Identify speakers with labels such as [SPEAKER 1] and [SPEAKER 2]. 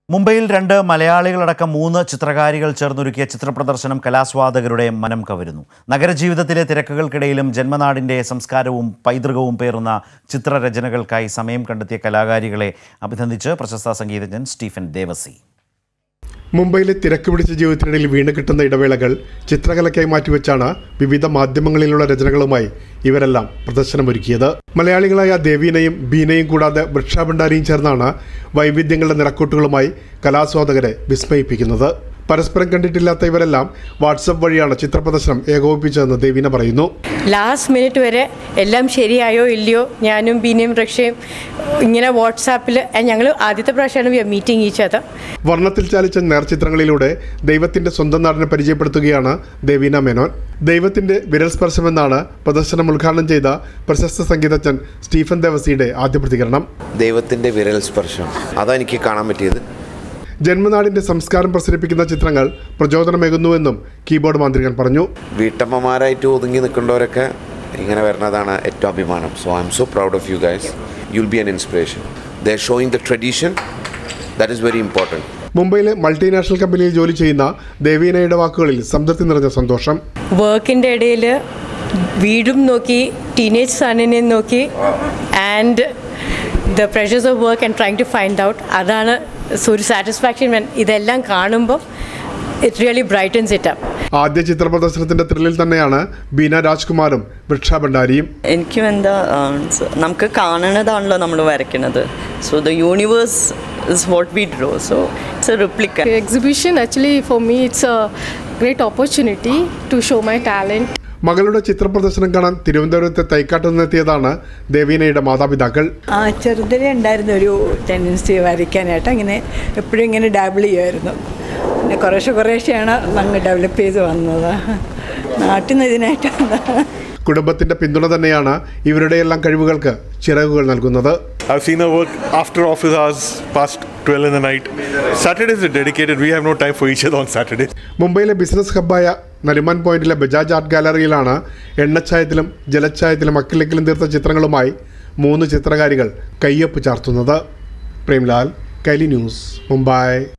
[SPEAKER 1] മുംബൈയിൽ രണ്ട് മലയാളികളടക്കം മൂന്ന് ചിത്രകാരികൾ ചേർന്നൊരുക്കിയ ചിത്രപ്രദർശനം കലാസ്വാദകരുടെ മനം കവരുന്നു നഗരജീവിതത്തിലെ തിരക്കുകൾക്കിടയിലും ജന്മനാടിൻ്റെ സംസ്കാരവും പൈതൃകവും പേറുന്ന ചിത്രരചനകൾക്കായി സമയം കണ്ടെത്തിയ കലാകാരികളെ അഭിനന്ദിച്ച് പ്രശസ്ത സംഗീതജ്ഞൻ സ്റ്റീഫൻ ദേവസി
[SPEAKER 2] മുംബൈയിലെ തിരക്ക് പിടിച്ച ജീവിതത്തിനിടയിൽ വീണ് കിട്ടുന്ന ഇടവേളകൾ ചിത്രകലയ്ക്കായി മാറ്റിവെച്ചാണ് വിവിധ മാധ്യമങ്ങളിലുള്ള രചനകളുമായി ഇവരെല്ലാം പ്രദർശനമൊരുക്കിയത് മലയാളികളായ ദേവീനയും ബീനയും കൂടാതെ വൃക്ഷാഭണ്ഡാരിയും ചേർന്നാണ് വൈവിധ്യങ്ങളുടെ നിറക്കൂട്ടുകളുമായി കലാസ്വാദകരെ വിസ്മയിപ്പിക്കുന്നത് പരസ്പരം കണ്ടിട്ടില്ലാത്ത ഇവരെല്ലാം വാട്സപ്പ് വഴിയാണ് ചിത്രപ്രദർശനം ഏകോപിപ്പിച്ചതെന്ന് ദേവീന പറയുന്നു
[SPEAKER 3] ലാസ്റ്റ് മിനിറ്റ് വരെ എല്ലാം ശരിയായോ ഇല്ലയോ ഞാനും ബീനയും റക്ഷയും ഇങ്ങനെ വാട്സാപ്പിൽ ഞങ്ങൾ ആദ്യത്തെ പ്രാവശ്യമാണ് വി മീറ്റിംഗ് ഈച്ചത്
[SPEAKER 2] വർണ്ണത്തിൽ ചാലിച്ച നേർചിത്രങ്ങളിലൂടെ ദൈവത്തിന്റെ സ്വന്തം നാടിനെ പരിചയപ്പെടുത്തുകയാണ് ദേവീന മേനോൻ ദൈവത്തിന്റെ വിരൽ സ്പർശമെന്നാണ് പ്രദർശനം ഉദ്ഘാടനം ചെയ്ത പ്രശസ്ത സംഗീതജ്ഞൻ സ്റ്റീഫൻ ദേവസിയുടെ ആദ്യ പ്രതികരണം
[SPEAKER 4] ദൈവത്തിൻ്റെ വിരൽ സ്പർശം അതാണ് എനിക്ക് കാണാൻ പറ്റിയത്
[SPEAKER 2] ജന്മനാടിന്റെ സംസ്കാരം പ്രസരിപ്പിക്കുന്ന ചിത്രങ്ങൾ പ്രചോദനമേകുന്നുവെന്നും കീബോർഡ് മാന്ത്രികൻ പറഞ്ഞു
[SPEAKER 4] വീട്ടമ്മമാരായിട്ട് ഒതുങ്ങി നിൽക്കേണ്ടവരൊക്കെ ഇങ്ങനെ വരുന്നതാണ് ഏറ്റവും അഭിമാനം so I am so proud of you guys you'll be an inspiration the showing the tradition that is very important
[SPEAKER 2] മുംബൈയിലെ മൾട്ടിനാഷണൽ കമ്പനിയിൽ ജോലി ചെയ്യുന്ന ദേവീനയുടെ വാക്കുകളിൽ സംതൃപ്തി നിറഞ്ഞ സന്തോഷം
[SPEAKER 3] വർക്കിൻ്റെ ഇടയിൽ വീടും നോക്കി ടീനേജ് സണ്ണിനെ നോക്കി and the pressures of work and trying to find out അതാണ് so ഒരു സാറ്റിസ്ഫാക്ഷൻ ഇതെല്ലാം കാണുമ്പോൾ it really brightens it up
[SPEAKER 2] ആദ്യ ചിത്ര പ്രദർശനത്തിന്റെ ത്രില്ലിൽ തന്നെയാണ് ബീന രാജ്കുമാറും വൃക്ഷ ഭണ്ഡാരിയും
[SPEAKER 5] എനിക്കും എന്താ ആ, സ് നമുക്ക് കാണണതാണല്ലോ നമ്മൾ വരയ്ക്കുന്നത് so the universe is what we draw so it's a replica
[SPEAKER 6] exhibition actually for me it's a great opportunity to show my talent
[SPEAKER 2] മകളുടെ ചിത്രപ്രദർശനം കാണാൻ തിരുവനന്തപുരത്തെ തൈക്കാട്ട് നിന്നെത്തിയതാണ് ദേവീനയുടെ മാതാപിതാക്കൾ
[SPEAKER 7] ആ ചെറുതിലെ ഉണ്ടായിരുന്ന ഒരു ടെൻഡൻസി വരയ്ക്കാനായിട്ട് അങ്ങനെ എപ്പോഴും ഇങ്ങനെ ഡബിൾ ചെയ്യുമായിരുന്നു പിന്നെ കുറേശ്ശെ കുറേശ്ശെയാണ് അങ്ങ് ഡെവലപ്പ് ചെയ്ത് വന്നത് നാട്ടിൽ നിന്ന് ഇതിനായിട്ട് വന്നതാണ്
[SPEAKER 2] കുടുംബത്തിന്റെ പിന്തുണ തന്നെയാണ് ഇവരുടെയെല്ലാം കഴിവുകൾക്ക് ചിറകുകൾ നൽകുന്നത്
[SPEAKER 8] I've seen her work after office hours, past 12 in the night. Saturdays are dedicated. We have no time for each other on Saturdays.
[SPEAKER 2] മുംബൈയിലെ ബിസിനസ് ഹബ്ബായ നരിമാൻ പോയിന്റിലെ ബജാജ് ആർട്ട് ഗാലറിയിലാണ് എണ്ണച്ചായത്തിലും ജലച്ചായത്തിലും അക്കിളിക്കിലും തീർത്ത ചിത്രങ്ങളുമായി മൂന്ന് ചിത്രകാരികൾ കയ്യൊപ്പ് ചാർത്തുന്നത് പ്രേംലാൽ കൈലി ന്യൂസ് മുംബൈ